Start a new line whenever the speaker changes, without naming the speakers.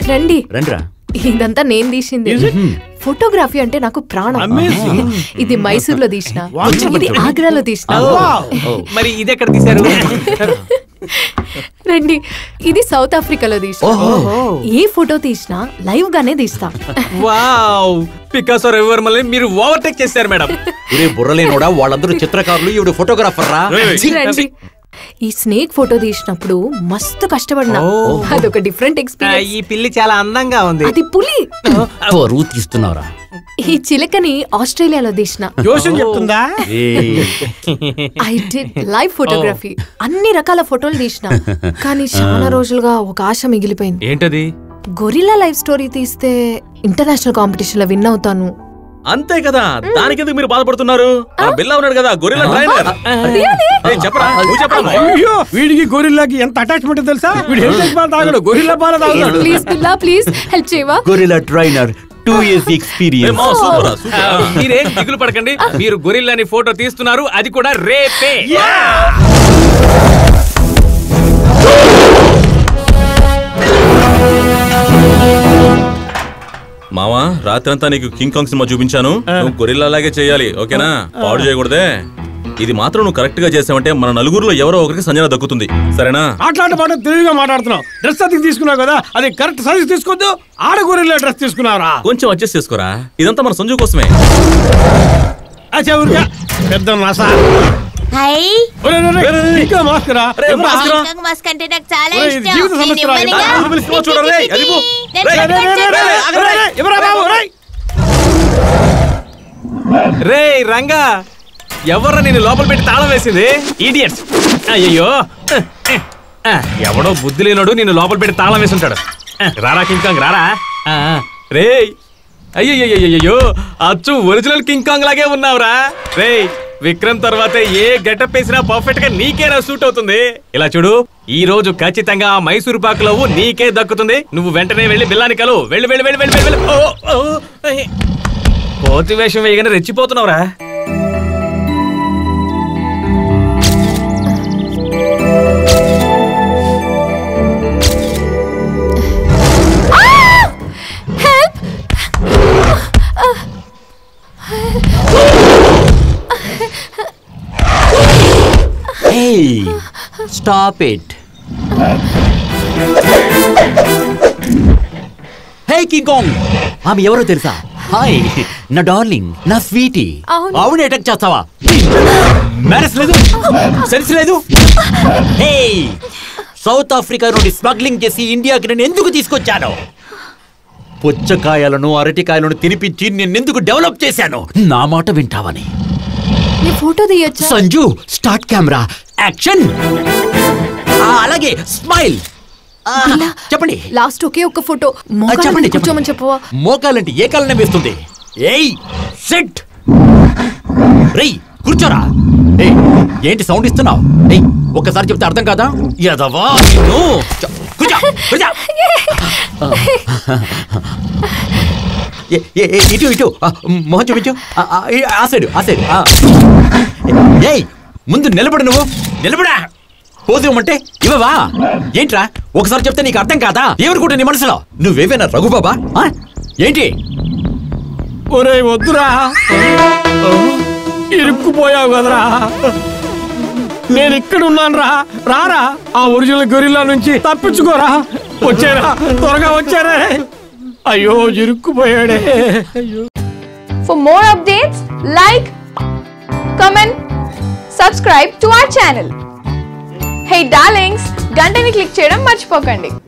రండి
రండిరా
ఇదంతా నేను తీసింది ఫోటోగ్రఫీ అంటే నాకు ప్రాణం
Amazing.
ఇది మైసూర్ లో తీసిన
Wonderful.
ఇది ఆగ్రాలో తీసిన
మరి ఇది ఎక్కడ తీశారు
రండి ఇది సౌత్ ఆఫ్రికాలో తీసిన ఏ ఫోటో తీసినా లైవ్ గానే తీస్తా
వావ్ పికాసో రవివర్మల్ని మీరు ఓవర్టేక్ చేశారు మేడం
ఒరే బుర్రలేనోడా వాళ్ళందరూ చిత్రకారులు ఈవిడ ఫోటోగ్రాఫర్ రా ఛీ!
రండి ఈ స్నేక్ ఫోటో తీసినప్పుడు మస్తు కష్టపడినా అదొక డిఫరెంట్
ఆ,
ఎక్స్పీరియన్స్
ఈ పిల్లి చాలా అందంగా ఉంది
అది పులి
పరువు తీస్తున్నావురా
ఈ చిలకని ఆస్ట్రేలియాలో తీసిన
జోషన్ చెప్తుందా
ఐ డిడ్ లైవ్ ఫోటోగ్రఫీ అన్ని రకాల ఫోటోలు తీసిన కానీ చాలా రోజులుగా ఒక ఆశ మిగిలిపోయింది
ఏంటది
గొరిల్లా లైవ్ స్టోరీ తీస్తే ఇంటర్నేషనల్ కాంపిటీషన్ లో విన్ అవుతాను
అంతే కదా దానికి ఎందుకు మీరు బాధపడుతున్నారు మన బిల్లా ఉన్నాడు కదా గొరిల్లా ట్రైనర్ ఏయ్, చెప్పరా నువ్వు చెప్పరా
అయ్యో వీడికి గొరిల్లాకి ఎంత అటాచ్మెంట్ తెలుసా వీడు హెరిటేజ్ పాలు తాగడు గొరిల్లా పాలు తాగుతాడు
ప్లీజ్ పిల్లా ప్లీజ్ హెల్ప్ చేయవా
గొరిలా ట్రైనర్ టూ ఇయర్స్
ఏయ్,
ఎక్స్పీరియన్స్
మావ, సూపర్ రా,
ఆ,
సూపర్
మీరేం దిగులు పడకండి మీరు గొరిల్లాని ఫోటో తీస్తున్నారు అది కూడా రేపే
మావా రాత్రంతా నీకు కింగ్ కాంగ్ సినిమా చూపించాను నువ్వు గొరిల్లా లాగే చేయాలి ఓకేనా పాడు చేయకూడదే ఇది మాత్రం నువ్వు కరెక్ట్ గా చేసావంటే మన నలుగురిలో ఎవరో ఒకరికి సంజన దక్కుతుంది సరేనా
మాట్లాడే మాట తెలివిగా మాట్లాడుతున్నావు డ్రెస్ అది తీసుకున్నావు కదా అది కరెక్ట్ సైజ్ తీసుకోవద్దు ఆడ గొరిల్లా డ్రెస్ తీసుకున్నావురా
కొంచెం అడ్జస్ట్ చేసుకోరా ఇదంతా మన సంజు కోసమే
అచ్చా ఊరికా పెద్ద నస
హాయ్
ఒరేయ్, ఒరేయ్,
రే, రే, రే.
ఇంకా మాస్కరా
రే, మాస్కరా.
కింగ్ మస్క్ అంటే నాకు చాలా
ఒరేయ్, ఇది
ఇష్టం
జీవిత
నేను
సమస్య రా.
ఇవ్వనుగా.
ఆ, పిలిచి పిలిచి చూడరా, రేయ్, అది పో.
నేను
రేయ్,
రే, రే, రే, రే, రే,
పట్టుకొచ్చాను.
రే, రే, ఎవరా బాబు రేయ్
రే రంగా ఎవర్రా నేను లోపల పెట్టి తాళం వేసింది ఈడియట్స్ అయ్యో ఎవడో బుద్ధి లేనోడు నేను లోపల పెట్టి తాళం వేసి ఉంటాడు రారా కింగ్ కాంగ్ రారా ఆ, ఆ. రే అయ్యయ్యో అచ్చు ఒరిజినల్ కింగ్ కాంగ్ లాగే ఉన్నావురా రే విక్రమ్ తర్వాత ఏ గెటప్ వేసినా పర్ఫెక్ట్ గా నీకేనా సూట్ అవుతుంది ఇలా చూడు ఈ రోజు ఖచ్చితంగా ఆ మైసూరు పాకు లవ్వు నీకే దక్కుతుంది నువ్వు వెంటనే వెళ్ళి బిల్లాని కలు వెళ్ళి వెళ్ళి వెళ్ళి వెళ్ళి వెళ్ళి వెళ్ళి ఓ, ఓ, అయ్య. కోతి వేషం వేయగానే రెచ్చిపోతున్నావురా
hey stop it hey King Kong ఆమె ఎవరో తెలుసా హాయ్ నా డార్లింగ్ నా స్వీటీ
అవును.
అవును అటాక్ చేస్తావా మ్యారేజ్ లేదు సెన్స్ లేదు హే సౌత్ ఆఫ్రికా నుండి స్మగ్లింగ్ చేసి ఇండియాకి నేను ఎందుకు తీసుకొచ్చాను పుచ్చకాయలను అరటికాయలను తినిపించి నేనెందుకు డెవలప్ చేశాను నా మాట వింటావని
నీ ఫోటో తీయొచ్చా
సంజు స్టార్ట్ కెమెరా యాక్షన్ అలాగే స్మైల్ చెప్పండి
లాస్ట్ ఒకే ఒక్క ఫోటో
ఆ,
మోకాళ్ళ
చెప్పండి
మీద కూర్చోమని చెప్పవా
మోకాలంటే ఏ కాలనే వేస్తుంది ఏయ్ సెట్ రేయ్ కూర్చోరా ఏయ్ ఏంటి సౌండ్ ఇస్తున్నావు ఏయ్ ఒక్కసారి చెప్తే అర్థం కాదా యదవా నిన్ను చ- కూర్చో కూర్చో ఏ, ఏ, ఏ, ఇటు ఇటు ఆ, మొహం చూపించు ఆ, ఆ, ఈ, ఆ సైడు ఆ సైడు ఆ. ఏయ్ ముందు నిలబడు నువ్వు నిలబడా పోదు ఇవ్వమంటే ఇవ్వవా ఏంట్రా ఒకసారి చెప్తే నీకు అర్థం కాదా ఏమనుకుంటా నీ మనసులో నువ్వేవేనా రఘుబాబా ఆ? ఏంటి
ఒరేయ్ వద్దురా ఇరుక్కుపోయావు కదరా నేను ఇక్కడ ఉన్నాను రా రారా ఆ ఒరిజినల్ గొరిల్లా నుంచి తప్పించుకోరా వచ్చారా త్వరగా వచ్చారా అయ్యో ఇరుక్కుపోయాడే అయ్యో
For more updates, like, comment, subscribe to our channel. Hey darlings, గంటని click చేయడం మర్చిపోకండి